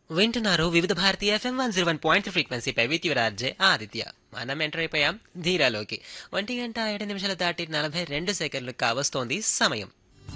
వింటున్నారు Vividh Bharati FM one zero one point ఫ్రీక్వెన్సీపై with your RJ Aditya మనం ఎంటర్ అయిపోయాం ధీరాలోకి ఒంటి గంట ఏడు నిమిషాలు దాటి నలభై రెండు సెకండ్లు కావస్తోంది సమయం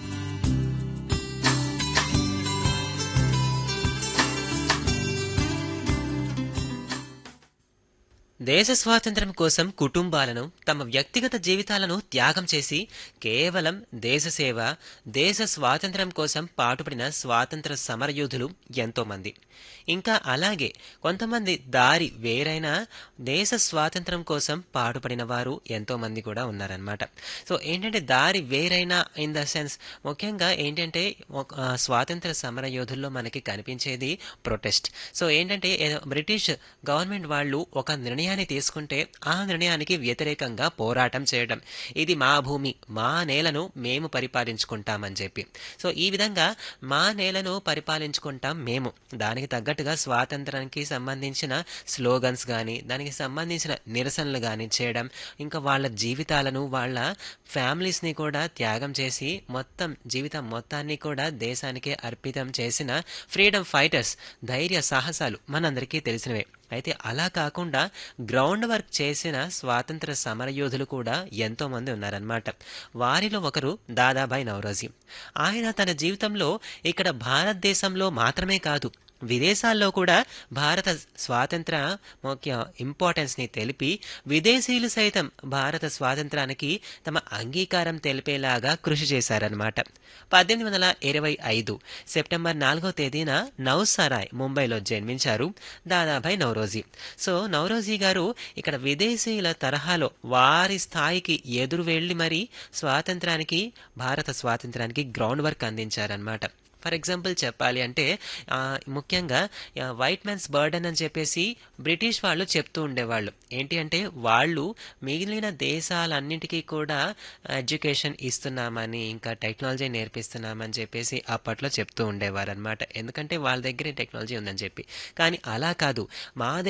దేశ స్వాతంత్ర్యం కోసం కుటుంబాలను తమ వ్యక్తిగత జీవితాలను త్యాగం చేసి కేవలం దేశ సేవ దేశ స్వాతంత్ర్యం కోసం పాటుపడిన స్వాతంత్ర సమరయోధులు ఎంతోమంది ఇంకా అలాగే కొంతమంది దారి వేరైనా దేశ స్వాతంత్ర్యం కోసం పాటుపడిన వారు ఎంతోమంది కూడా ఉన్నారనమాట సో ఏంటంటే దారి వేరైనా ఇన్ ద సెన్స్ ముఖ్యంగా ఏంటంటే ఒక- ఆ, స్వాతంత్ర సమర యోధుల్లో మనకి కనిపించేది ప్రొటెస్ట్ సో ఏంటంటే ఏదో బ్రిటిష్ గవర్నమెంట్ వాళ్ళు ఒక నిర్ణయాన్ని తీసుకుంటే ఆ నిర్ణయానికి వ్యతిరేకంగా పోరాటం చేయడం ఇది మా భూమి మా నేలను మేము పరిపాలించుకుంటామని చెప్పి సో ఈ విధంగా మా నేలను పరిపాలించుకుంటాం మేము దానికి తగ్గట్టుగా స్వాతంత్రానికి సంబంధించిన స్లోగన్స్ కానీ దానికి సంబంధించిన నిరసనలు కానీ చేయడం ఇంకా వాళ్ళ జీవితాలను వాళ్ళ ఫ్యామిలీస్ని కూడా త్యాగం చేసి మొత్తం జీవితం మొత్తాన్ని కూడా దేశానికే అర్పితం చేసిన ఫ్రీడమ్ ఫైటర్స్ ధైర్య సాహసాలు మనందరికీ తెలిసినవే అయితే అలా కాకుండా గ్రౌండ్ వర్క్ చేసిన స్వాతంత్ర సమరయోధులు కూడా ఎంతో మంది ఉన్నారనమాట వారిలో ఒకరు దాదాబాయి నవరోజీ ఆయన తన జీవితంలో ఇక్కడ భారతదేశంలో మాత్రమే కాదు విదేశాల్లో కూడా భారత స్వాతంత్ర ముఖ్య ఇంపార్టెన్స్ని తెలిపి విదేశీయులు సైతం భారత స్వాతంత్రానికి తమ అంగీకారం తెలిపేలాగా కృషి చేశారనమాట పద్దెనిమిది వందల ఇరవై ఐదు సెప్టెంబర్ నాలుగో తేదీన నౌసరాయ్ ముంబైలో జన్మించారు దాదాభాయ్ నౌరోజీ సో నౌరోజీ గారు ఇక్కడ విదేశీయుల తరహాలో వారి స్థాయికి ఎదురు వెళ్ళి మరి స్వాతంత్రానికి భారత స్వాతంత్రానికి గ్రౌండ్ వర్క్ అందించారనమాట ఫర్ ఎగ్జాంపుల్ చెప్పాలి అంటే ఆ, ముఖ్యంగా ఆ, వైట్ మ్యాన్స్ బర్డన్ అని చెప్పేసి బ్రిటిష్ వాళ్ళు చెప్తూ ఉండేవాళ్ళు ఏంటి అంటే వాళ్ళు మిగిలిన దేశాలన్నిటికీ కూడా ఎడ్యుకేషన్ ఇస్తున్నామని ఇంకా టెక్నాలజీ నేర్పిస్తున్నామని చెప్పేసి అప్పట్లో చెప్తూ ఉండేవారు అనమాట ఎందుకంటే వాళ్ళ దగ్గరే టెక్నాలజీ ఉందని చెప్పి కానీ అలా కాదు మా